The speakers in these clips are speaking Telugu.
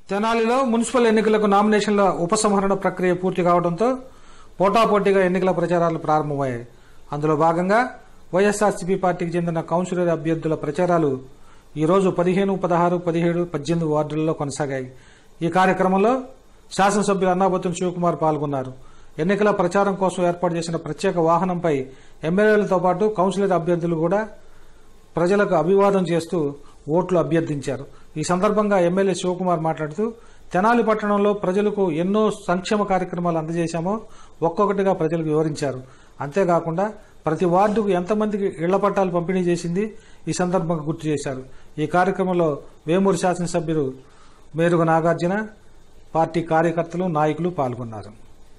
తెనాలిలో మున్సిపల్ ఎన్నికలకు నామినేషన్ల ఉపసంహరణ ప్రక్రియ పూర్తి కావడంతో పోటాపోటీగా ఎన్నికల ప్రచారాలు ప్రారంభమయ్యాయి అందులో భాగంగా వైఎస్ఆర్సీపీ పార్టీకి చెందిన కౌన్సిలర్ అభ్యర్థుల ప్రచారాలు ఈ రోజు పదిహేను పదహారు పదిహేడు పద్దెనిమిది వార్డులలో కొనసాగాయి ఈ కార్యక్రమంలో శాసనసభ్యులు అన్నాబత్తుని శివకుమార్ పాల్గొన్నారు ఎన్నికల ప్రచారం కోసం ఏర్పాటు చేసిన ప్రత్యేక వాహనంపై ఎమ్మెల్యేలతో పాటు కౌన్సిలర్ అభ్యర్థులు కూడా ప్రజలకు అభివాదం చేస్తూ ఓట్లు అభ్యర్థించారు ఈ సందర్భంగా ఎమ్మెల్యే శివకుమార్ మాట్లాడుతూ తెనాలి పట్టణంలో ప్రజలకు ఎన్నో సంక్షేమ కార్యక్రమాలు అందజేశామో ఒక్కొక్కటిగా ప్రజలకు వివరించారు అంతేకాకుండా ప్రతి వార్డుకు ఎంతమందికి ఇళ్ల పట్టాలు పంపిణీ చేసింది ఈ సందర్భంగా గుర్తు చేశారు ఈ కార్యక్రమంలో వేమూరు శాసనసభ్యులు మేరుగు నాగార్జున పార్టీ కార్యకర్తలు నాయకులు పాల్గొన్నారు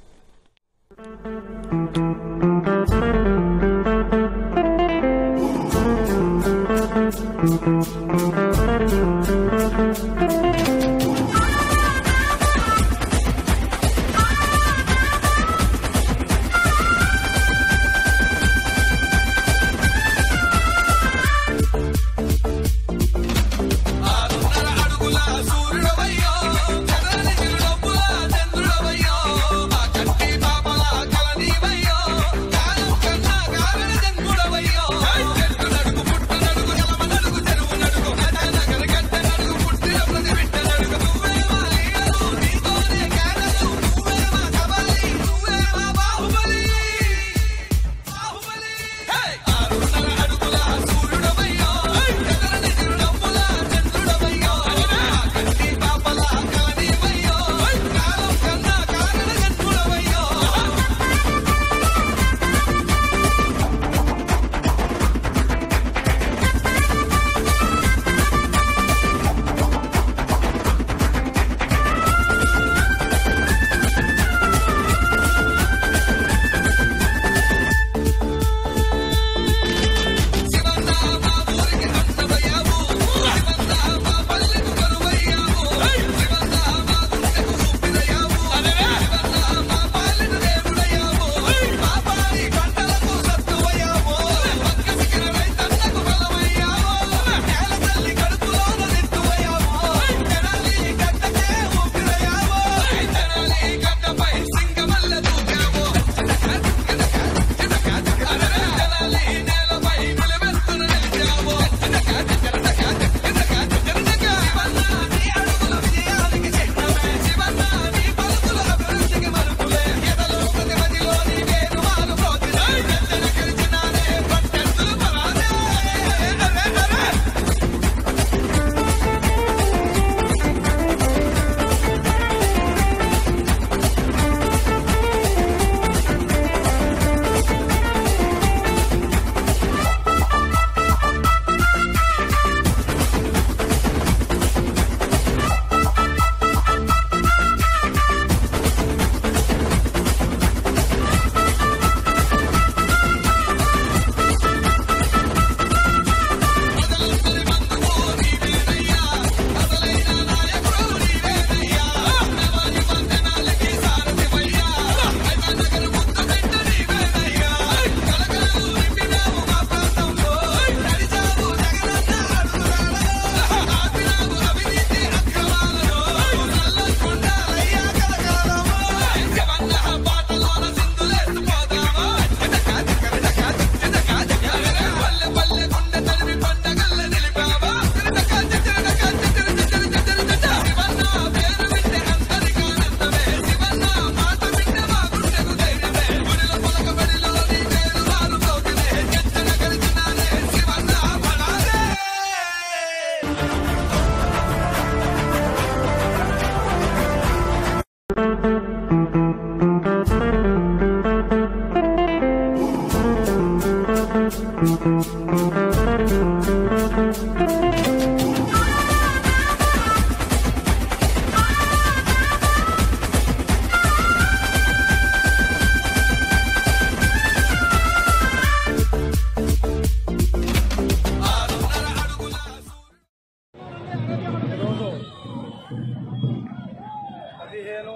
పదిహేను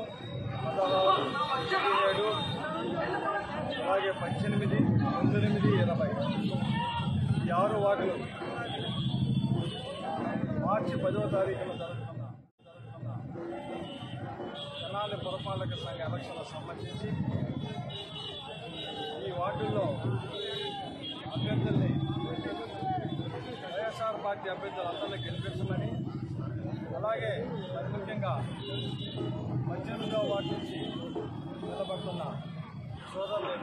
పదహారు పదిహేడు అలాగే పద్దెనిమిది పంతొమ్మిది ఇరవై ఈ ఆరు వార్డులు మార్చి పదో తారీఖున జరుగుతున్న జరుగుతున్న పురపాలక సంఘ ఎలక్షన్లకు సంబంధించి ఈ వార్డుల్లో అభ్యర్థుల్ని వైఎస్ఆర్ పార్టీ అభ్యర్థులందరినీ గెలిపించమని అలాగే మరి ముఖ్యంగా పద్దెనిమిదో వార్డు నుంచి నిలబడుతున్న సోదరులు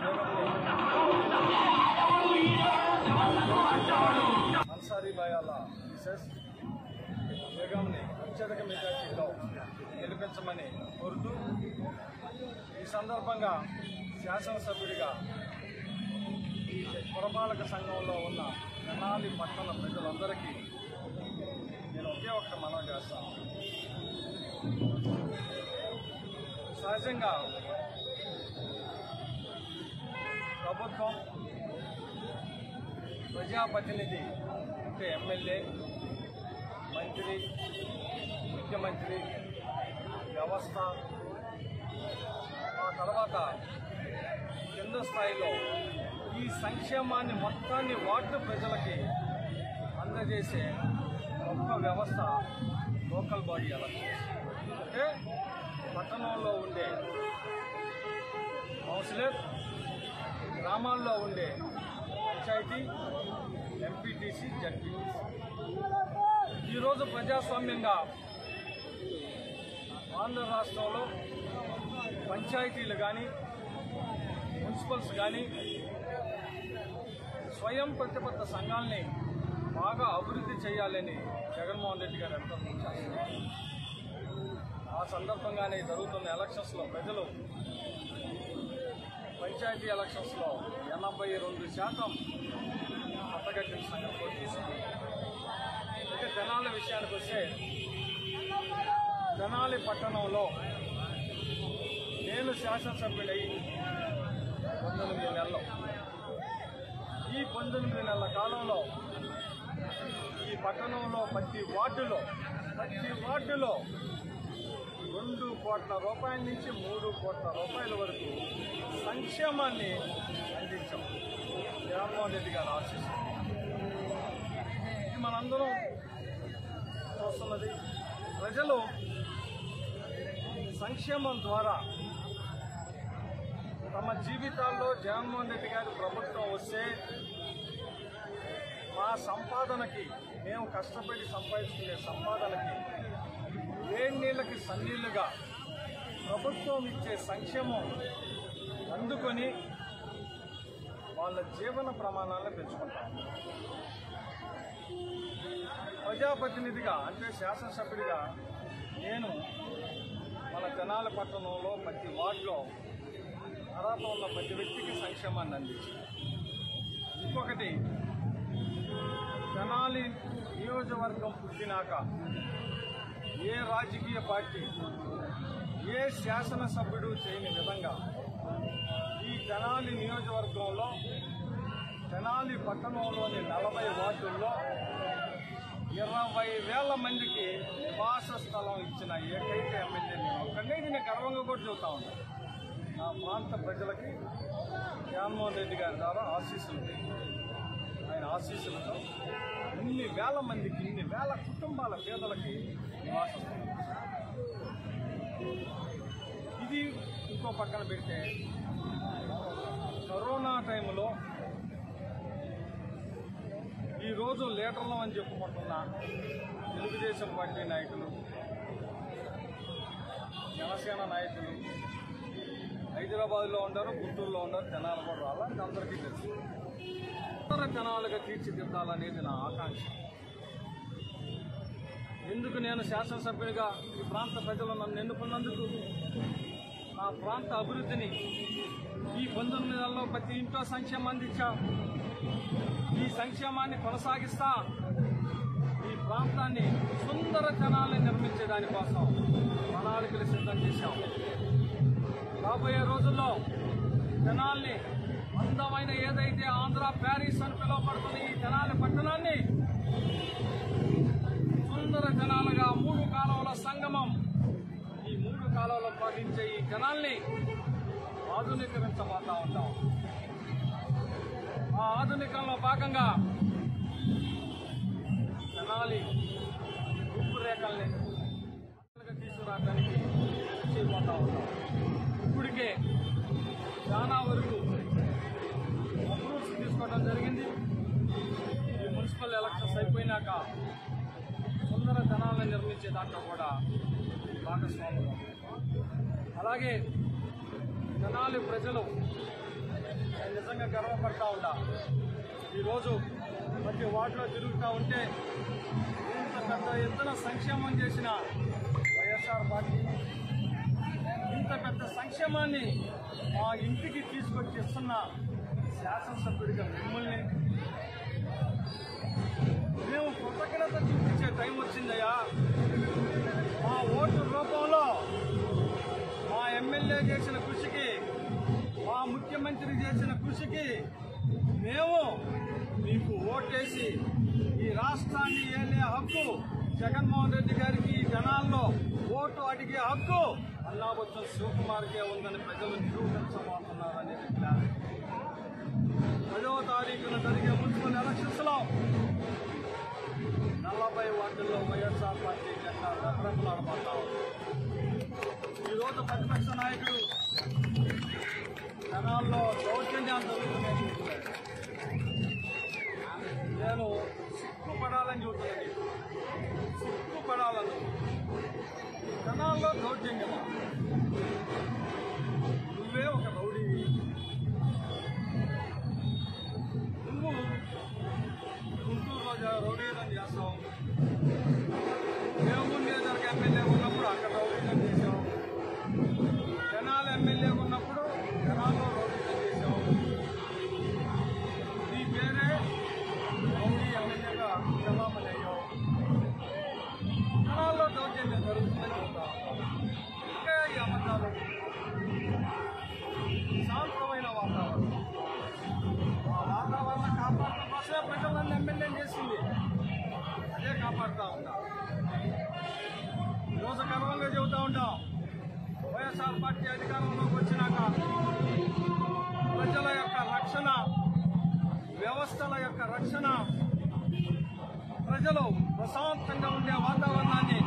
అన్సారీ బాయాల మిసెస్ బేగంని అత్యధిక మెజార్టీలో గెలిపించమని కోరుతూ ఈ సందర్భంగా శాసనసభ్యుడిగా ఈ పురపాలక సంఘంలో ఉన్న తెనాలి పట్టణ ప్రజలందరికీ నేను ఒకే ఒక్క మనవి చేస్తాను సహజంగా ప్రభుత్వం ప్రజాప్రతినిధి అంటే ఎమ్మెల్యే మంత్రి ముఖ్యమంత్రి వ్యవస్థ ఆ తర్వాత కింద స్థాయిలో ఈ సంక్షేమాన్ని మొత్తాన్ని వార్డు ప్రజలకి అందజేసే గొప్ప వ్యవస్థ లోకల్ బాడీ ఎలక్షన్స్ అంటే పట్టణంలో ఉండే కౌన్సిలర్ గ్రామాల్లో ఉండే పంచాయతీ ఎంపీటీసీ జడ్పీటీసీ ఈరోజు ప్రజాస్వామ్యంగా ఆంధ్ర రాష్ట్రంలో పంచాయతీలు కానీ మున్సిపల్స్ కానీ స్వయం ప్రతిపత్త సంఘాలని బాగా అభివృద్ధి చేయాలని జగన్మోహన్ రెడ్డి గారు ఎంతో చేస్తున్నారు ఆ సందర్భంగానే జరుగుతున్న ఎలక్షన్స్లో ప్రజలు పంచాయతీ ఎలక్షన్స్లో ఎనభై రెండు శాతం పట్టగట్టిన సంఘంలో తీసుకుంది అయితే తెనాలి విషయానికి వస్తే తెనాలి పట్టణంలో నేను శాసనసభ్యుడై పంతొమ్మిది నెలలు ఈ పంతొమ్మిది నెలల కాలంలో ఈ పట్టణంలో ప్రతి వార్డులో ప్రతి వార్డులో రెండు కోట్ల రూపాయల నుంచి మూడు కోట్ల రూపాయల వరకు సంక్షేమాన్ని అందించాం జగన్మోహన్ రెడ్డి గారు ఆశిస్తాం ఇది మనందరం చూస్తున్నది ప్రజలు సంక్షేమం ద్వారా తమ జీవితాల్లో జగన్మోహన్ రెడ్డి గారి ప్రభుత్వం వస్తే మా సంపాదనకి మేము కష్టపడి సంపాదించుకునే సంపాదనకి వేడి నీళ్ళకి సన్నీళ్లుగా ప్రభుత్వం ఇచ్చే సంక్షేమం అందుకొని వాళ్ళ జీవన ప్రమాణాలను పెంచుకుంటాం ప్రజాప్రతినిధిగా అంటే శాసనసభ్యుడిగా నేను మన జనాల పట్టణంలో ప్రతి వార్డులో అర్హత ఉన్న ప్రతి వ్యక్తికి సంక్షేమాన్ని అందించాను ఇంకొకటి తెనాలి నియోజకవర్గం పుట్టినాక ఏ రాజకీయ పార్టీ ఏ శాసనసభ్యుడు చేయని విధంగా ఈ తెనాలి నియోజకవర్గంలో తెనాలి పట్టణంలోని నలభై వార్డుల్లో ఇరవై వేల మందికి నివాస స్థలం ఇచ్చిన ఏకైక ఎమ్మెల్యే నేను ఒక్కడే నేను గర్వంగా కూడా చెబుతా ఉన్నాను నా ప్రాంత ప్రజలకి జగన్మోహన్ రెడ్డి గారి ద్వారా ఆశీస్సులు ఆయన ఆశీస్సులతో ఇన్ని వేల మందికి ఇన్ని వేల కుటుంబాల పేదలకి నివాస స్థలం ఇది ఇంకో పక్కన పెడితే కరోనా టైంలో ఈరోజు లీటర్లు అని చెప్పుకుంటున్న తెలుగుదేశం పార్టీ నాయకులు జనసేన నాయకులు హైదరాబాద్లో ఉండరు గుంటూరులో ఉండరు జనాలు కూడా రావాలి అందరికీ తెలుసు ఉత్తర జనాలుగా తీర్చిదిద్దాలనేది నా ఆకాంక్ష ఎందుకు నేను శాసనసభ్యుడిగా ఈ ప్రాంత ప్రజలు నన్ను ఎన్నుకున్నందుకు నా ప్రాంత అభివృద్ధిని ఈ పంతొమ్మిది నెలల్లో ప్రతి ఇంట్లో సంక్షేమం అందించా ఈ సంక్షేమాన్ని కొనసాగిస్తా ఈ ప్రాంతాన్ని సుందర జనాల్ని నిర్మించే దానికోసం ప్రణాళికలు సిద్ధం చేశాం రాబోయే రోజుల్లో జనాల్ని అందమైన ఏదైతే ఆంధ్ర ప్యారిస్ అని పిలువబడుతున్న ఈ జనాల పట్టణాన్ని సుందర జనాలుగా మూడు కాలువల సంగమం ఈ మూడు కాలువలు పాటించే ఈ జనాల్ని ఆధునీకరించబోతా ఉంటాం ఆ ఆధునికంలో భాగంగా తెనాలి రూపురేఖల్ని తీసుకురావడానికి చేయబోతా ఉన్నాం ఇప్పటికే చాలా వరకు అప్రూవ్స్ తీసుకోవడం జరిగింది ఈ మున్సిపల్ ఎలక్షన్స్ అయిపోయినాక సుందర జనాలను నిర్మించే దాంట్లో కూడా భాగస్వాములు అలాగే జనాలు ప్రజలు నేను నిజంగా గర్వపడతా ఉంటా ఈరోజు ప్రతి వార్డులో తిరుగుతూ ఉంటే ఇంత పెద్ద ఎత్తున సంక్షేమం చేసిన వైఎస్ఆర్ పార్టీ ఇంత పెద్ద సంక్షేమాన్ని మా ఇంటికి తీసుకొచ్చి ఇస్తున్న శాసనసభ్యుడిగా మిమ్మల్ని మేము కృతజ్ఞత చూపించే టైం వచ్చిందయ్యా మా ఓటు రూపంలో మా ఎమ్మెల్యే చేసిన కృషికి మా ముఖ్యమంత్రి చేసిన కృషికి మేము మీకు ఓటేసి ఈ రాష్ట్రాన్ని ఏలే హక్కు జగన్మోహన్ రెడ్డి గారికి ఈ జనాల్లో ఓటు అడిగే హక్కు అన్నాబొత్సం శివకుమార్కే ఉందని ప్రజలు నిరూపించబోతున్నారనేది క్లారిటీ పదవ తారీఖున జరిగే మున్సిపల్ ఎలక్షన్స్ లో నలభై వార్డుల్లో వైఎస్ఆర్ పార్టీ జెండా రెఫరెంలాడబోతా ఉంది ఈరోజు ప్రతిపక్ష నాయకుడు జనాల్లో దౌర్జన్యాలు జరుగుతున్నాయని చెబుతున్నాడు. నేను సిగ్గుపడాలని చెబుతున్నాను నీకు. సిగ్గుపడాలను జనాల్లో దౌర్జన్యం నువ్వే ఒక రౌడీవి నువ్వు గుంటూరులో జ- రౌడీజం చేస్తావు దేవుని నియోజకవర్గ ఎమ్మెల్యే ఉన్నప్పుడు అక్కడ రౌడీజం చేసావు జనాల ఎమ్మెల్యే ఉన్నప్పుడు జనాల్లో రౌడీజం చేసావు నీ పేరే రౌడీ ఎమ్మెల్యేగా చలామణి అయ్యావు జనాల్లో దౌర్జన్యం జరుగుతుందని చెబుతావు ఇంకా ఈ అబద్ధాలు శాంతమైన వాతావరణం ఆ వాతావరణం కాపాడటం కోసమే ప్రజలను ఎమ్మెల్యే చేసింది అదే కాపాడుతూ ఉంటాం ఈరోజు గర్వంగా చెబుతూ ఉంటాం వైఎస్ఆర్ పార్టీ అధికారంలోకి వచ్చినాక ప్రజల యొక్క రక్షణ వ్యవస్థల యొక్క రక్షణ ప్రజలు ప్రశాంతంగా ఉండే వాతావరణాన్ని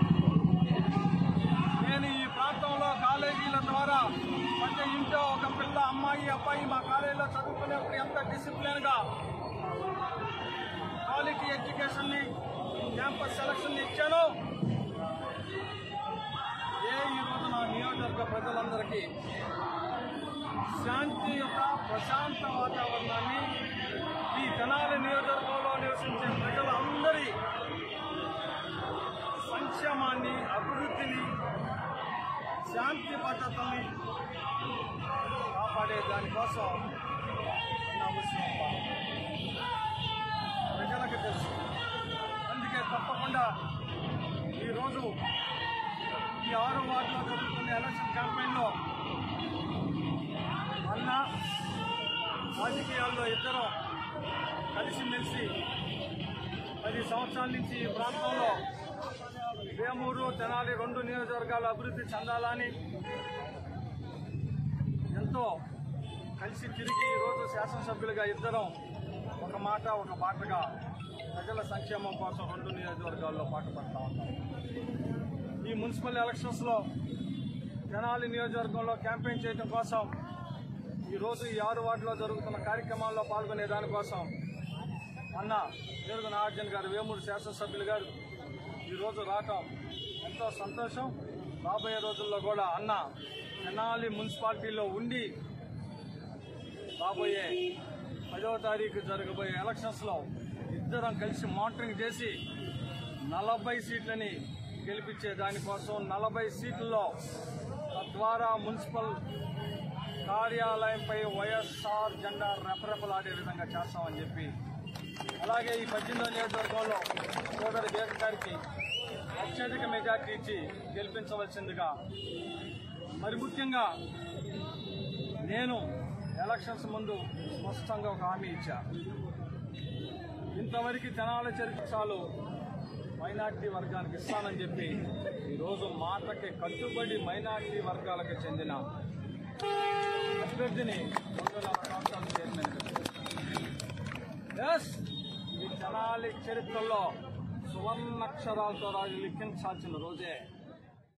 నేను ఈ ప్రాంతంలో కాలేజీల ద్వారా ప్రతి ఇంట్లో ఒక పిల్ల అమ్మాయి అబ్బాయి మా కాలేజీలో చదువుకునేప్పుడు ఎంత డిసిప్లిన్ గా క్వాలిటీ ఎడ్యుకేషన్ ని క్యాంపస్ సెలక్షన్ ఇచ్చాను ఏ ఈ రోజు నా నియోజకవర్గ ప్రజలందరికీ శాంతియుత ప్రశాంత వాతావరణాన్ని ఈ తెనాలి నియోజకవర్గంలో నివసించే ప్రజలందరి సంక్షేమాన్ని అభివృద్ధిని శాంతి భద్రతల్ని కాపాడే దానికోసం నా ముస్లిం ప్రజలకు తెలుసు అందుకే తప్పకుండా ఈరోజు ఈ ఆరు వార్డులో జరుగుతున్న ఎలక్షన్ క్యాంపెయిన్లో అన్న రాజకీయాల్లో ఇద్దరం కలిసిమెలిసి పది సంవత్సరాల నుంచి ఈ ప్రాంతంలో వేమూరు తెనాలి రెండు నియోజకవర్గాల అభివృద్ధి చెందాలని ఎంతో కలిసి తిరిగి ఈరోజు శాసనసభ్యులుగా ఇద్దరం ఒక మాట ఒక బాటగా ప్రజల సంక్షేమం కోసం రెండు నియోజకవర్గాల్లో పాటుపడతా ఉంటాం ఈ మున్సిపల్ ఎలక్షన్స్లో తెనాలి నియోజకవర్గంలో క్యాంపెయిన్ చేయడం కోసం ఈరోజు ఈ ఆరు వార్డులో జరుగుతున్న కార్యక్రమాల్లో పాల్గొనే దానికోసం అన్న తెలుగు నాగార్జున గారు వేమూరు శాసనసభ్యులు గారు ఈరోజు రావటం ఎంతో సంతోషం రాబోయే రోజుల్లో కూడా అన్న తెనాలి మున్సిపాలిటీలో ఉండి రాబోయే పదవ తారీఖు జరగబోయే ఎలక్షన్స్లో ఇద్దరం కలిసి మానిటరింగ్ చేసి నలభై సీట్లని గెలిపించే దానికోసం నలభై సీట్లలో తద్వారా మున్సిపల్ కార్యాలయంపై వైఎస్ఆర్ జెండా రెపరెపలాడే విధంగా చేస్తామని చెప్పి అలాగే ఈ పద్దెనిమిదో నియోజకవర్గంలో సోదరి దేశ గారికి అత్యధిక మెజార్టీ ఇచ్చి గెలిపించవలసిందిగా మరి ముఖ్యంగా నేను ఎలక్షన్స్ ముందు స్పష్టంగా ఒక హామీ ఇచ్చా ఇంతవరకు తెనాల చరిత్రాలు మైనార్టీ వర్గానికి ఇస్తానని చెప్పి ఈరోజు మాటకి కట్టుబడి మైనార్టీ వర్గాలకు చెందిన అభ్యర్థిని రెండున్నర సంవత్సరాలు చైర్మన్ ఎస్ ఈ తెనాలి చరిత్రలో సువర్ణాక్షరాలతో రాజు లిఖించాల్సిన రోజే